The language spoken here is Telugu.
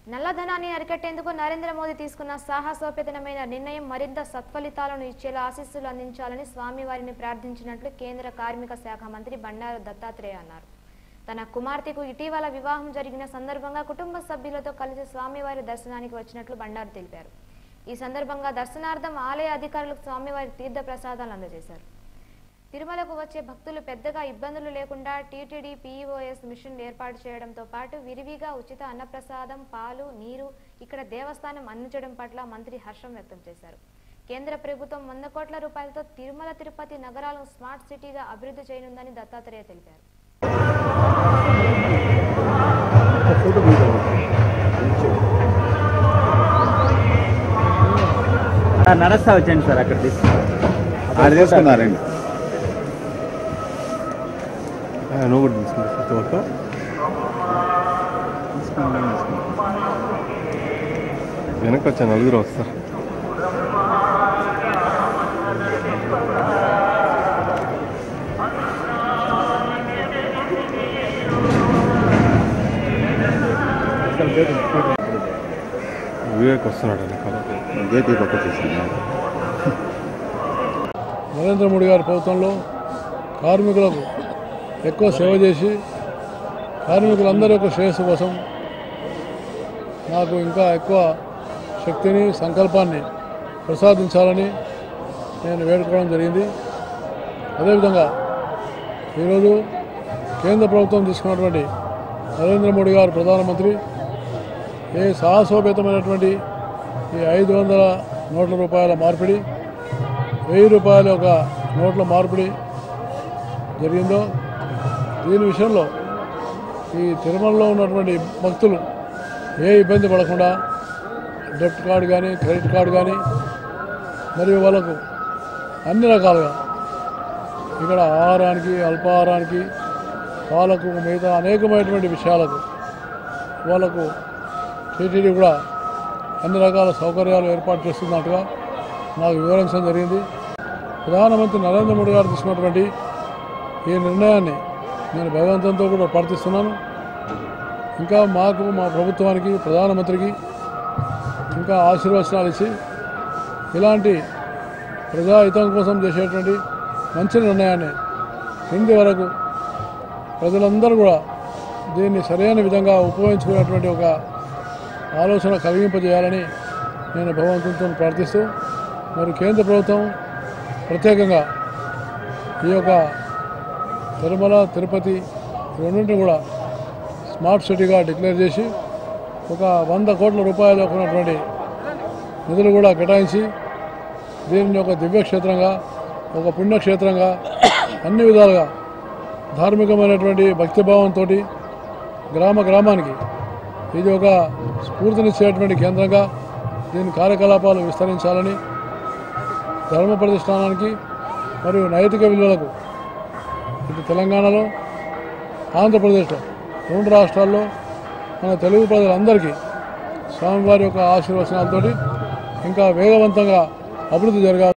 నల్లధనాన్ని అరికట్టేందుకు నరేంద్ర మోదీ తీసుకున్న సాహసోపేతనమైన నిర్ణయం మరింత సత్ఫలితాలను ఇచ్చేలా ఆశీస్సులు అందించాలని స్వామివారిని ప్రార్థించినట్లు కేంద్ర కార్మిక శాఖ మంత్రి బండారు దత్తాత్రేయ అన్నారు తన కుమార్తెకు ఇటీవల వివాహం జరిగిన సందర్భంగా కుటుంబ సభ్యులతో కలిసి స్వామివారి దర్శనానికి వచ్చినట్లు బండారు తెలిపారు ఈ సందర్భంగా దర్శనార్థం ఆలయ అధికారులకు స్వామివారి తీర్థ ప్రసాదాలు అందజేశారు తిరుమలకు వచ్చే భక్తులు పెద్దగా ఇబ్బందులు లేకుండా టీటీడీ పీఈఓఎస్ మిషన్ ఏర్పాటు చేయడంతో పాటు విరివిగా ఉచిత అన్నప్రసాదం పాలు నీరు ఇక్కడ దేవస్థానం అందించడం పట్ల మంత్రి హర్షం వ్యక్తం చేశారు కేంద్ర ప్రభుత్వం వంద కోట్ల రూపాయలతో తిరుమల తిరుపతి నగరాలను స్మార్ట్ సిటీగా అభివృద్ధి చేయనుందని దత్తాత్రేయ తెలిపారు సార్ నడుస్తా వచ్చండి సార్ అక్కడ తీసుకు ఆడ తీసుకున్నారండి నువ్వు కూడా తీసుకుంటా ఫోటో వెనక్కి వచ్చా నలుగురు వస్తారు వివేక్ వస్తున్నాడు వెనకాల గేట్ ఈ పక్క తీసుకున్నాను నరేంద్ర మోడీ గారి ప్రభుత్వంలో కార్మికులకు ఎక్కువ సేవ చేసి కార్మికులందరి యొక్క శ్రేయస్సు కోసం నాకు ఇంకా ఎక్కువ శక్తిని సంకల్పాన్ని ప్రసాదించాలని నేను వేడుకోవడం జరిగింది అదేవిధంగా ఈరోజు కేంద్ర ప్రభుత్వం తీసుకున్నటువంటి నరేంద్ర మోడీ గారు ప్రధానమంత్రి ఏ సాహసోపేతమైనటువంటి ఈ ఐదు వందల నోట్ల రూపాయల మార్పిడి వెయ్యి రూపాయల ఒక నోట్ల మార్పిడి జరిగిందో దీని విషయంలో ఈ తిరుమలలో ఉన్నటువంటి భక్తులు ఏ ఇబ్బంది పడకుండా డెబిట్ కార్డు కానీ క్రెడిట్ కార్డు కానీ మరియు వాళ్ళకు అన్ని రకాలుగా ఇక్కడ ఆహారానికి అల్పాహారానికి వాళ్ళకు మిగతా అనేకమైనటువంటి విషయాలకు వాళ్ళకు టీటీడీ కూడా అన్ని రకాల సౌకర్యాలు ఏర్పాటు చేస్తున్నట్టుగా నాకు వివరించడం జరిగింది ప్రధానమంత్రి నరేంద్ర మోడీ గారు తీసుకున్నటువంటి ఈ నిర్ణయాన్ని నేను భగవంతంతో కూడా ప్రార్థిస్తున్నాను ఇంకా మాకు మా ప్రభుత్వానికి ప్రధానమంత్రికి ఇంకా ఆశీర్వచనాలు ఇచ్చి ఇలాంటి ప్రజాహితం కోసం చేసేటువంటి మంచి నిర్ణయాన్ని కింది వరకు ప్రజలందరూ కూడా దీన్ని సరైన విధంగా ఉపయోగించుకునేటువంటి ఒక ఆలోచన కలిగింపజేయాలని నేను భగవంతునితో ప్రార్థిస్తూ మరి కేంద్ర ప్రభుత్వం ప్రత్యేకంగా ఈ యొక్క తిరుమల తిరుపతి రెండింటిని కూడా స్మార్ట్ సిటీగా డిక్లేర్ చేసి ఒక వంద కోట్ల రూపాయలు ఉన్నటువంటి నిధులు కూడా కేటాయించి దీనిని ఒక దివ్యక్షేత్రంగా ఒక పుణ్యక్షేత్రంగా అన్ని విధాలుగా ధార్మికమైనటువంటి భక్తిభావంతో గ్రామ గ్రామానికి ఇది ఒక స్ఫూర్తినిచ్చేటువంటి కేంద్రంగా దీని కార్యకలాపాలు విస్తరించాలని ధర్మ ప్రతిష్టానానికి మరియు నైతిక విలువలకు ఇటు తెలంగాణలో ఆంధ్రప్రదేశ్లో రెండు రాష్ట్రాల్లో మన తెలుగు ప్రజలందరికీ స్వామివారి యొక్క ఆశీర్వచనాలతోటి ఇంకా వేగవంతంగా అభివృద్ధి జరగాలి